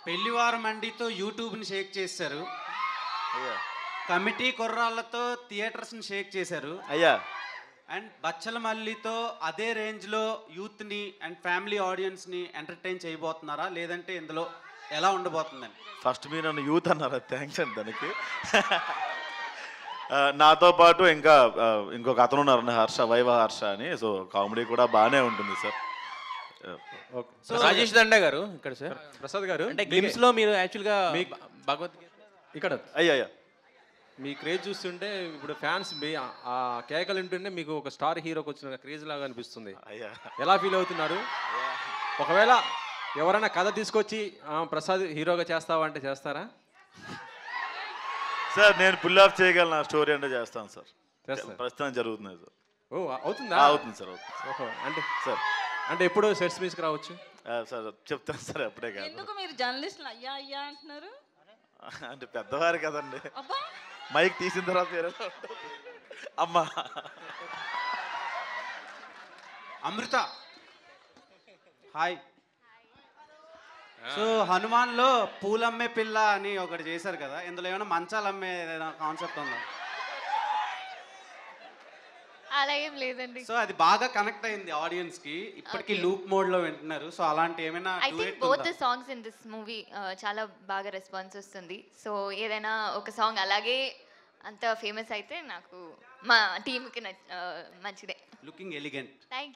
పెళ్లివారం మండితో యూట్యూబ్ని షేక్ చేశారు అయ్యా కమిటీ కుర్రాళ్ళతో థియేటర్స్ని షేక్ చేశారు అయ్యా అండ్ బచ్చల మల్లితో అదే రేంజ్లో యూత్ని అండ్ ఫ్యామిలీ ఆడియన్స్ని ఎంటర్టైన్ చేయబోతున్నారా లేదంటే ఇందులో ఎలా ఉండబోతుందని ఫస్ట్ మీరు నన్ను యూత్ అన్నారా థ్యాంక్స్ అండి దానికి ఆ, నాతో పాటు ఇంకా ఆ, ఇంకొక అతను ఉన్నారు హర్ష వైవ హర్ష అని సో కామెడీ కూడా బాగానే ఉంటుంది సార్ రాజేష్ దండే గారు ఇక్కడ సార్ ప్రసాద్ గారు అంటే గ్లిమ్స్ లో మీరు యాక్చువల్ గా భగవద్గీత ఇక్కడ అయ్యా అయ్యా మీ క్రేజ్ చూస్తుంటే ఇప్పుడు ఫ్యాన్స్ మీ ఆ కేకలు వింటుంటే మీకు ఒక స్టార్ హీరోకి వచ్చిన క్రేజ్ లాగా అనిపిస్తుంది అయ్యా ఎలా ఫీల్ అవుతున్నారు ఒకవేళ ఎవరైనా కథ తీసుకొచ్చి ఆ, ప్రసాద్ హీరోగా చేస్తావా అంటే చేస్తారా సార్ నేను పుల్ ఆఫ్ చేయగలను నా స్టోరీ అంటే చేస్తాను సార్ చేస్తారు ప్రస్తుతం జరుగుతుంది సార్ ఓ అవుతుందా ఆ, అవుతుంది సార్ అవుతుంది ఓహో అంటే సార్ అంటే ఎప్పుడు సెట్స్ మీస్కి రావచ్చు ఆ, సార్ చెప్తాను సార్ అప్పుడే కాదు ఎందుకు మీరు జర్నలిస్టులు అయ్యా అయ్యా అంటున్నారు అంటే పెద్దవారు కదండి అబ్బా మైక్ తీసిన తర్వాత వేరే అమ్మా అమృత హాయ్ సో హనుమాన్లో పూలమ్మే పిల్ల అని ఒకటి చేశారు కదా ఇందులో ఏమైనా మంచాలు అమ్మే ఏదైనా కాన్సెప్ట్ ఉందా అలా ఏం లేదండి సో అది బాగా కనెక్ట్ అయింది ఆడియన్స్ కి ఇప్పటికీ లూప్ మోడ్ లో వింటున్నారు సో అలాంటి ఏమైనా ఐ థింక్ duet బోత్ ఉందా? The songs in this movie చాలా బాగా రెస్పాన్స్ వస్తుంది సో ఏదైనా ఒక సాంగ్ అలాగే అంత ఫేమస్ అయితే నాకు మా టీంకి మంచిదే లుకింగ్ ఎలిగెంట్ థ్యాంక్